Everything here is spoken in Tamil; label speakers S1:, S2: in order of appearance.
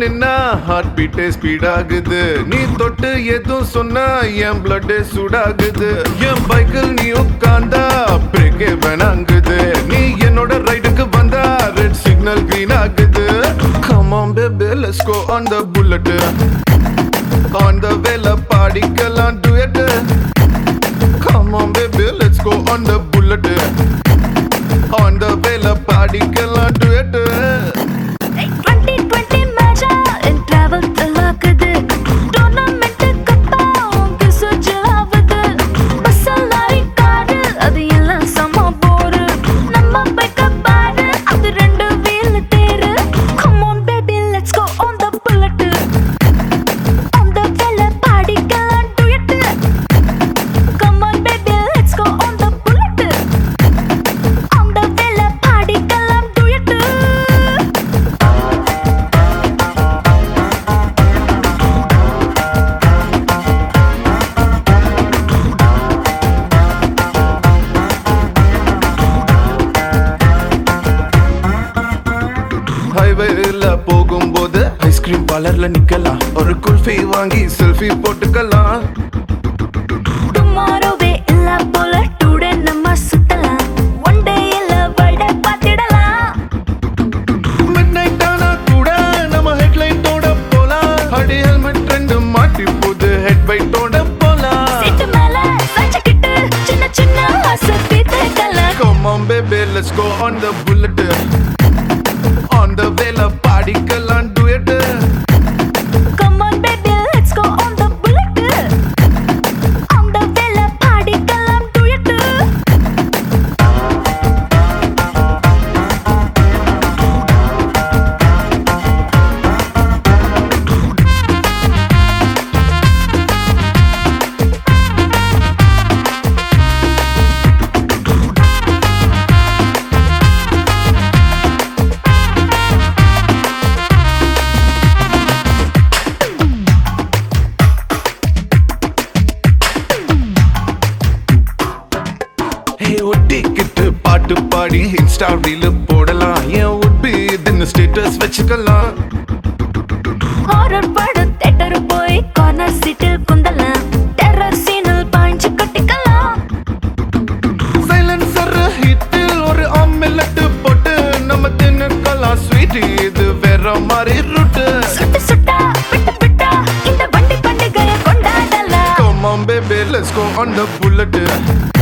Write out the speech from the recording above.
S1: நின்னா ஹார்ட் பீட்டே ஸ்பீட் ஆகுது நீ தொட்டு எதுவும் சொன்னா என் பிளட் சூடாகுது என் பைக்கில் நீ உட்கார்ந்தா பிரேக்கே வேணாங்குது நீ என்னோட ரைடுக்கு வந்தா ரெட் சிக்னல் green ஆகுது come on baby let's go on the bullet on the வேல பாடிக்கலாம் duet come on baby let's go on the bullet on the வேல பாடிக்கலாம் duet
S2: டுவெண்ட்டி டுவெண்ட்டி மேட்சா என் டிராவல் தலாக்குது டோர்னமெண்ட் கப்பா உங்க சுஜாவது பஸ் லாரி காரு அது எல்லாம் சம போரு நம்ம பைக்க பாரு அது ரெண்டு வீல் தேரு come on baby let's go on the bullet on the வெல்ல பாடிக்கலாம் duet come on baby let's go on the bullet on the வெல்ல பாடிக்கலாம் டுயட்
S1: ஹைவேல போகும்போது ஐஸ்கிரீம் பார்லர்ல நிக்கலாம் ஒரு குல்ஃபி வாங்கி செல்ஃபி போட்டுக்கலாம்
S2: டுமாரோவே இல்ல போல டுடே நம்ம சுத்தலாம் ஒன் டே இல்ல வேர்ல்ட பார்த்திடலாம்
S1: மிட் நைட் ஆனா கூட நம்ம ஹெட்லைட்டோட போலாம் அடி ஹெல்மெட் ரெண்டு மாட்டி போது ஹெட் பைட்டோட போலாம்
S2: சீட்டு மேல சாஞ்சுக்கிட்டு சின்ன சின்ன ஆசை தீர்த்துக்கலாம்
S1: Come on baby let's go on the bullet on the வேல பாடிக்கலாம் duet
S2: come on baby let's go on the bullet on the வெல்ல பாடிக்கலாம் டுயட்
S1: ஹே ஒட்டிக்கிட்டு பாட்டு பாடி இன்ஸ்டா ரீல் போடலாம் ஏன் உட்பி இதுன்னு ஸ்டேட்டஸ் வச்சுக்கலாம்
S2: ஹாரர் படம் தேட்டர் போய் கார்னர் சீட்டில் குந்தலாம் டெரர் சீனில் பாய்ஞ்சு கொட்டிக்கலாம்
S1: சைலன்சர் ஹிட்டில் ஒரு ஆம்லெட் போட்டு நம்ம தின்னுக்கலாம் ஸ்வீட் இது வேற மாதிரி ரூட்டு
S2: சுட்டு சுட்டா விட்டு விட்டா இந்த வண்டி பண்டிகையை கொண்டாடலாம்
S1: Come on baby let's go on the bullet